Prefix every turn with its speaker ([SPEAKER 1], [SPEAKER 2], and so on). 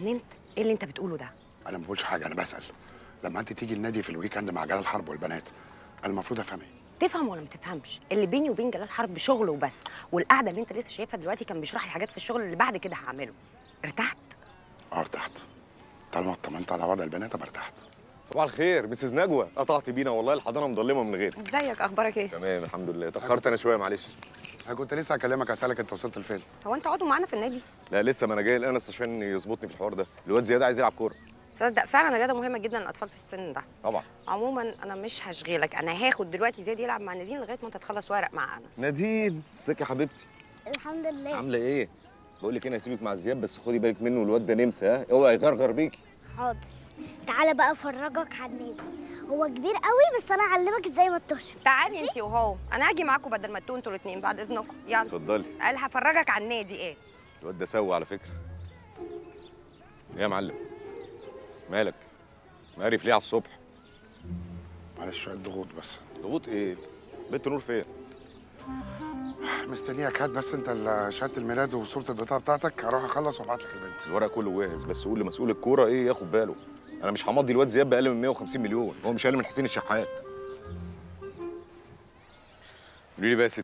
[SPEAKER 1] اتجننت ايه اللي انت بتقوله ده
[SPEAKER 2] انا ما بقولش حاجه انا بسال لما انت تيجي النادي في الويكند مع جلال حرب والبنات انا المفروض افهم ايه
[SPEAKER 1] تفهم ولا ما تفهمش اللي بيني وبين جلال حرب شغل وبس والقعده اللي انت لسه شايفها دلوقتي كان بيشرح لي حاجات في الشغل اللي بعد كده هعمله ارتحت
[SPEAKER 2] اه ارتحت طالما اطمنت على وضع البنات ابقى ارتحت
[SPEAKER 3] صباح الخير مسز نجوى قطعت بينا والله الحضانه مظلمه من غيرك
[SPEAKER 1] ازيك اخبارك ايه
[SPEAKER 3] تمام الحمد لله اتاخرت انا شويه معلش
[SPEAKER 2] انا كنت لسه اكلمك اسالك انت وصلت لفين
[SPEAKER 1] هو انت عضو معانا في النادي
[SPEAKER 3] لا لسه ما انا جاي الانس عشان يظبطني في الحوار ده الواد زياد عايز يلعب كوره
[SPEAKER 1] تصدق فعلا الرياضه مهمه جدا للاطفال في السن ده
[SPEAKER 3] طبعا
[SPEAKER 1] عموما انا مش هشغلك انا هاخد دلوقتي زياد يلعب مع نادين لغايه ما انت تخلص ورق مع انس
[SPEAKER 3] نادين ازيك يا حبيبتي
[SPEAKER 4] الحمد لله
[SPEAKER 3] عامله ايه بقول لك انا هسيبك مع زياد بس خدي بالك منه الواد ده نمسى ها اوعى يغرغر بيكي
[SPEAKER 4] حاضر تعالى بقى افرجك على النادي هو كبير قوي بس انا اعلمك ازاي ما تطش
[SPEAKER 1] تعالي انت وهو انا هاجي معاكم بدل ما تتوه انتوا الاثنين بعد اذنكم يلا
[SPEAKER 3] اتفضلي
[SPEAKER 1] قال هفرجك على النادي ايه
[SPEAKER 3] الواد ده سوي على فكره ايه يا معلم مالك مقرف ليه على الصبح
[SPEAKER 2] معلش شويه ضغوط بس
[SPEAKER 3] ضغوط ايه بنت نور فين
[SPEAKER 2] مستنيك هات بس انت ال- شهاده الميلاد وصوره البطاقه بتاعتك هروح اخلص وابعت لك البنت
[SPEAKER 3] الورق كله جاهز بس قول لمسؤول الكوره ايه ياخد باله انا مش همضي الواد زياد باقل من 150 مليون هو مش اقل من حسين الشحات قولي لي بقى يا ست